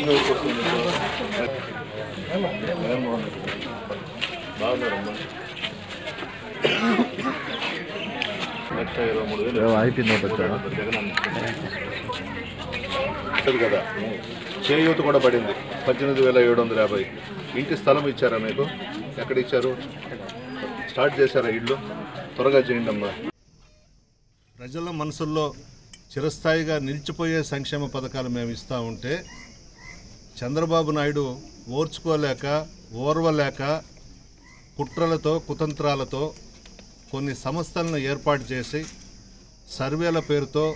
ధైర్యం ఎవరికి వస్తుంది జగన్మోహన్ రెడ్డి బాగున్నారమ్మా లక్ష ఇరవై మూడు వేలు జగన్ అన్న. లేదు కదా చేయూత కూడా పడింది పద్దెనిమిది వేల ఏడు వందల యాభై ఇంటి స్థలం ఇచ్చారా మీకు ఎక్కడ ఇచ్చారు స్టార్ట్ చేశారా ఇల్లు త్వరగా చేయండి అమ్మా ప్రజల మనసుల్లో చిరస్థాయిగా నిలిచిపోయే సంక్షేమ పథకాలు మేము ఇస్తూ ఉంటే చంద్రబాబు నాయుడు ఓర్చుకోలేక ఓర్వలేక కుట్రలతో కుతంత్రాలతో కొన్ని సంస్థలను ఏర్పాటు చేసి సర్వేల పేరుతో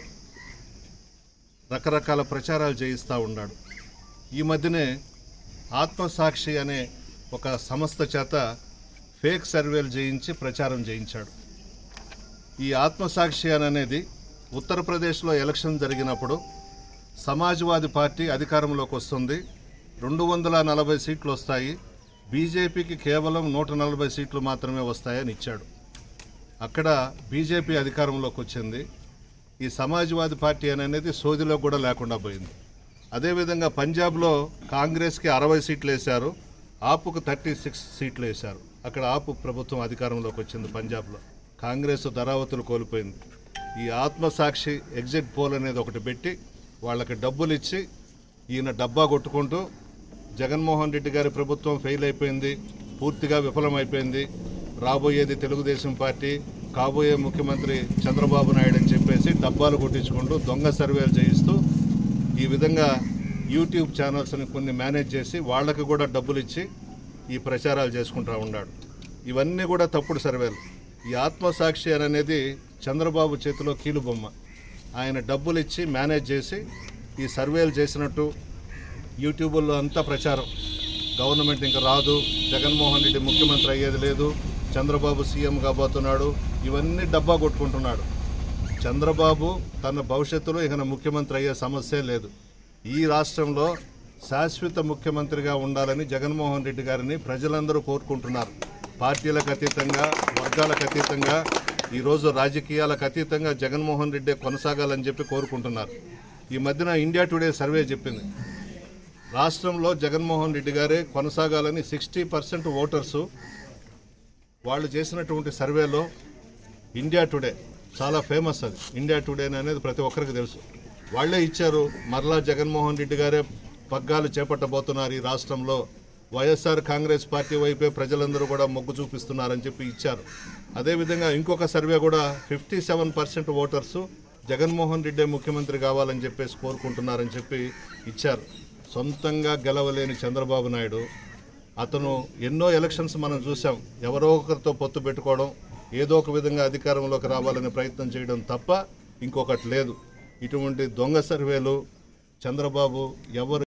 రకరకాల ప్రచారాలు చేయిస్తూ ఉన్నాడు ఈ మధ్యనే ఆత్మసాక్షి అనే ఒక సంస్థ చేత ఫేక్ సర్వేలు చేయించి ప్రచారం చేయించాడు ఈ ఆత్మసాక్షి అని అనేది ఉత్తరప్రదేశ్లో ఎలక్షన్ జరిగినప్పుడు సమాజ్వాదీ పార్టీ అధికారంలోకి వస్తుంది రెండు వందల నలభై సీట్లు వస్తాయి బీజేపీకి కేవలం నూట నలభై సీట్లు మాత్రమే వస్తాయని ఇచ్చాడు అక్కడ బీజేపీ అధికారంలోకి వచ్చింది ఈ సమాజ్వాదీ పార్టీ అని అనేది సోదిలో కూడా లేకుండా పోయింది అదేవిధంగా పంజాబ్లో కాంగ్రెస్కి అరవై సీట్లు వేశారు ఆపుకు థర్టీ సిక్స్ సీట్లు వేశారు అక్కడ ఆపు ప్రభుత్వం అధికారంలోకి వచ్చింది పంజాబ్లో కాంగ్రెస్ ధరావతులు కోల్పోయింది ఈ ఆత్మసాక్షి ఎగ్జిట్ పోల్ అనేది ఒకటి పెట్టి వాళ్ళకి డబ్బులు ఇచ్చి ఈయన డబ్బా కొట్టుకుంటూ జగన్మోహన్ రెడ్డి గారి ప్రభుత్వం ఫెయిల్ అయిపోయింది పూర్తిగా విఫలమైపోయింది రాబోయేది తెలుగుదేశం పార్టీ కాబోయే ముఖ్యమంత్రి చంద్రబాబు నాయుడు అని చెప్పేసి డబ్బాలు కొట్టించుకుంటూ దొంగ సర్వేలు చేయిస్తూ ఈ విధంగా యూట్యూబ్ ఛానల్స్ని కొన్ని మేనేజ్ చేసి వాళ్ళకి కూడా డబ్బులు ఇచ్చి ఈ ప్రచారాలు చేసుకుంటూ ఉన్నాడు ఇవన్నీ కూడా తప్పుడు సర్వేలు ఈ ఆత్మసాక్షి అని అనేది చంద్రబాబు చేతిలో కీలుబొమ్మ ఆయన డబ్బులు ఇచ్చి మేనేజ్ చేసి ఈ సర్వేలు చేసినట్టు యూట్యూబ్లో అంతా ప్రచారం గవర్నమెంట్ ఇంకా రాదు జగన్మోహన్ రెడ్డి ముఖ్యమంత్రి అయ్యేది లేదు చంద్రబాబు సీఎం కాబోతున్నాడు ఇవన్నీ డబ్బా కొట్టుకుంటున్నాడు చంద్రబాబు తన భవిష్యత్తులో ఇక ముఖ్యమంత్రి అయ్యే సమస్యే లేదు ఈ రాష్ట్రంలో శాశ్వత ముఖ్యమంత్రిగా ఉండాలని జగన్మోహన్ రెడ్డి గారిని ప్రజలందరూ కోరుకుంటున్నారు పార్టీలకు అతీతంగా వర్గాలకు అతీతంగా ఈరోజు రాజకీయాలకు అతీతంగా జగన్మోహన్ రెడ్డి కొనసాగాలని చెప్పి కోరుకుంటున్నారు ఈ మధ్యన ఇండియా టుడే సర్వే చెప్పింది రాష్ట్రంలో జగన్మోహన్ రెడ్డి గారే కొనసాగాలని సిక్స్టీ పర్సెంట్ ఓటర్సు వాళ్ళు చేసినటువంటి సర్వేలో ఇండియా టుడే చాలా ఫేమస్ అది ఇండియా టుడే అనేది ప్రతి ఒక్కరికి తెలుసు వాళ్ళే ఇచ్చారు మరలా జగన్మోహన్ రెడ్డి గారే పగ్గాలు చేపట్టబోతున్నారు ఈ రాష్ట్రంలో వైఎస్ఆర్ కాంగ్రెస్ పార్టీ వైపే ప్రజలందరూ కూడా మొగ్గు చూపిస్తున్నారని చెప్పి ఇచ్చారు అదేవిధంగా ఇంకొక సర్వే కూడా fifty seven percent voters Jaganmohan Reddy ముఖ్యమంత్రి కావాలని చెప్పేసి కోరుకుంటున్నారని చెప్పి ఇచ్చారు సొంతంగా గెలవలేని చంద్రబాబు నాయుడు అతను ఎన్నో ఎలక్షన్స్ మనం చూసాం ఎవరో ఒకరితో పొత్తు పెట్టుకోవడం ఏదో ఒక విధంగా అధికారంలోకి రావాలనే ప్రయత్నం చేయడం తప్ప ఇంకొకటి లేదు ఇటువంటి దొంగ సర్వేలు చంద్రబాబు ఎవరు